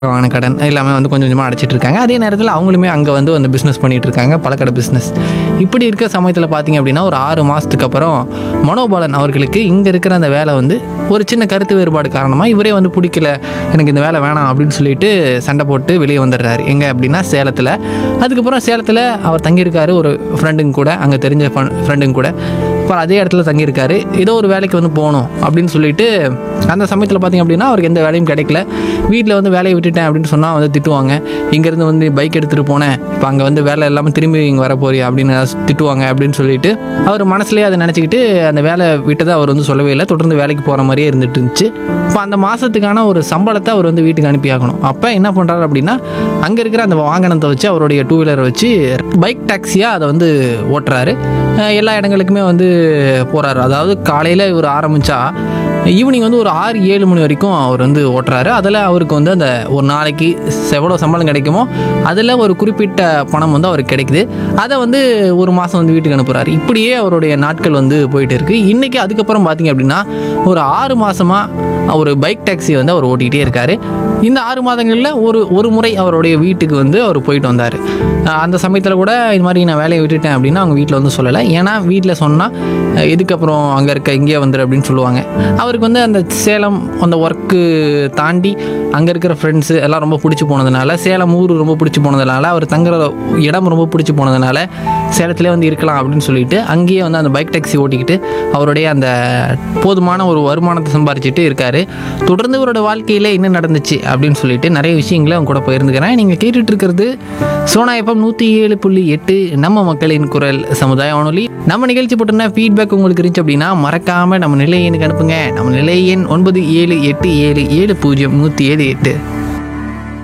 வாங்கின கடன் எல்லாமே வந்து கொஞ்சம் கொஞ்சமாக அடைச்சிட்டு இருக்காங்க அதே நேரத்தில் அவங்களுமே அங்கே வந்து வந்து பிஸ்னஸ் பண்ணிட்டு இருக்காங்க பழக்கடை பிஸ்னஸ் இப்படி இருக்க சமயத்தில் பார்த்தீங்க அப்படின்னா ஒரு ஆறு மாதத்துக்கு அப்புறம் மனோபாலன் அவர்களுக்கு இங்கே இருக்கிற அந்த வேலை வந்து ஒரு சின்ன கருத்து வேறுபாடு காரணமாக இவரே வந்து பிடிக்கல எனக்கு இந்த வேலை வேணாம் அப்படின்னு சொல்லிட்டு சண்டை போட்டு வெளியே வந்துடுறாரு எங்கே அப்படின்னா சேலத்தில் அதுக்கப்புறம் சேலத்தில் அவர் தங்கியிருக்காரு ஒரு ஃப்ரெண்டுங்க கூட அங்கே தெரிஞ்ச ஃப்ரெண்டுங்க கூட அப்புறம் அதே இடத்துல தங்கியிருக்காரு ஏதோ ஒரு வேலைக்கு வந்து போகணும் அப்படின்னு சொல்லிட்டு அந்த சமயத்தில் பார்த்தீங்க அப்படின்னா அவருக்கு எந்த வேலையும் கிடைக்கல வீட்டில் வந்து வேலையை விட்டுட்டேன் அப்படின்னு சொன்னால் வந்து திட்டுவாங்க இங்கேருந்து வந்து பைக் எடுத்துகிட்டு போனேன் இப்போ அங்கே வந்து வேலை இல்லாமல் திரும்பி இங்கே வர போறியா அப்படின்னு ஏதாவது திட்டுவாங்க அப்படின்னு சொல்லிட்டு அவர் மனசுலேயே அதை நினச்சிக்கிட்டு அந்த வேலை விட்டதை அவர் வந்து சொல்லவே இல்லை தொடர்ந்து வேலைக்கு போகிற மாதிரியே இருந்துட்டு இருந்துச்சு இப்போ அந்த மாதத்துக்கான ஒரு சம்பளத்தை அவர் வந்து வீட்டுக்கு அனுப்பி ஆகணும் அப்போ என்ன பண்ணுறாரு அப்படின்னா அங்கே இருக்கிற அந்த வாகனத்தை வச்சு அவருடைய டூ வீலரை வச்சு பைக் டாக்ஸியாக அதை வந்து ஓட்டுறாரு அஹ் எல்லா இடங்களுக்குமே வந்து போகிறாரு அதாவது காலையில் இவர் ஆரம்பித்தா ஈவினிங் வந்து ஒரு ஆறு ஏழு மணி வரைக்கும் அவர் வந்து ஓட்டுறாரு அதில் அவருக்கு வந்து அந்த ஒரு நாளைக்கு எவ்வளோ சம்பளம் கிடைக்குமோ அதில் ஒரு குறிப்பிட்ட பணம் வந்து அவருக்கு கிடைக்குது அதை வந்து ஒரு மாதம் வந்து வீட்டுக்கு அனுப்புகிறாரு இப்படியே அவருடைய நாட்கள் வந்து போயிட்டு இருக்கு இன்றைக்கி அதுக்கப்புறம் பார்த்தீங்க அப்படின்னா ஒரு ஆறு மாதமாக ஒரு பைக் டாக்ஸி வந்து அவர் ஓட்டிகிட்டே இருக்காரு இந்த ஆறு மாதங்களில் ஒரு ஒரு முறை அவருடைய வீட்டுக்கு வந்து அவர் போயிட்டு வந்தார் அந்த சமயத்தில் கூட இது மாதிரி நான் வேலையை விட்டுட்டேன் அப்படின்னா அவங்க வீட்டில் வந்து சொல்லலை ஏன்னா வீட்டில் சொன்னால் எதுக்கு அப்புறம் அங்கே இருக்க இங்கே வந்துரு அப்படின்னு சொல்லுவாங்க அவருக்கு வந்து அந்த சேலம் அந்த ஒர்க்கு தாண்டி அங்கே இருக்கிற ஃப்ரெண்ட்ஸு எல்லாம் ரொம்ப பிடிச்சி போனதுனால சேலம் ஊர் ரொம்ப பிடிச்சி போனதுனால அவர் தங்குற இடம் ரொம்ப பிடிச்சி போனதுனால சேலத்திலே வந்து இருக்கலாம் அப்படின்னு சொல்லிட்டு அங்கேயே வந்து அந்த பைக் டாக்ஸி ஓட்டிக்கிட்டு அவருடைய அந்த போதுமான ஒரு வருமானத்தை சம்பாரிச்சிட்டு இருக்காரு தொடர்ந்து இவரோட வாழ்க்கையில் என்ன நடந்துச்சு அப்படின்னு சொல்லிட்டு நிறைய விஷயங்களை அவங்க கூட போயிருந்துக்கிறேன் நீங்கள் கேட்டுட்டு இருக்கிறது சோனா எஃப்எம் நூற்றி ஏழு புள்ளி எட்டு நம்ம மக்களின் குரல் சமுதாய வானொலி நம்ம நிகழ்ச்சி போட்டோம்னா ஃபீட்பேக் உங்களுக்கு இருந்துச்சு அப்படின்னா மறக்காமல் நம்ம நிலையனுக்கு அனுப்புங்க நம்ம நிலைய எண் ஒன்பது ஏழு எட்டு ஏழு ஏழு பூஜ்ஜியம் நூற்றி ஏழு எட்டு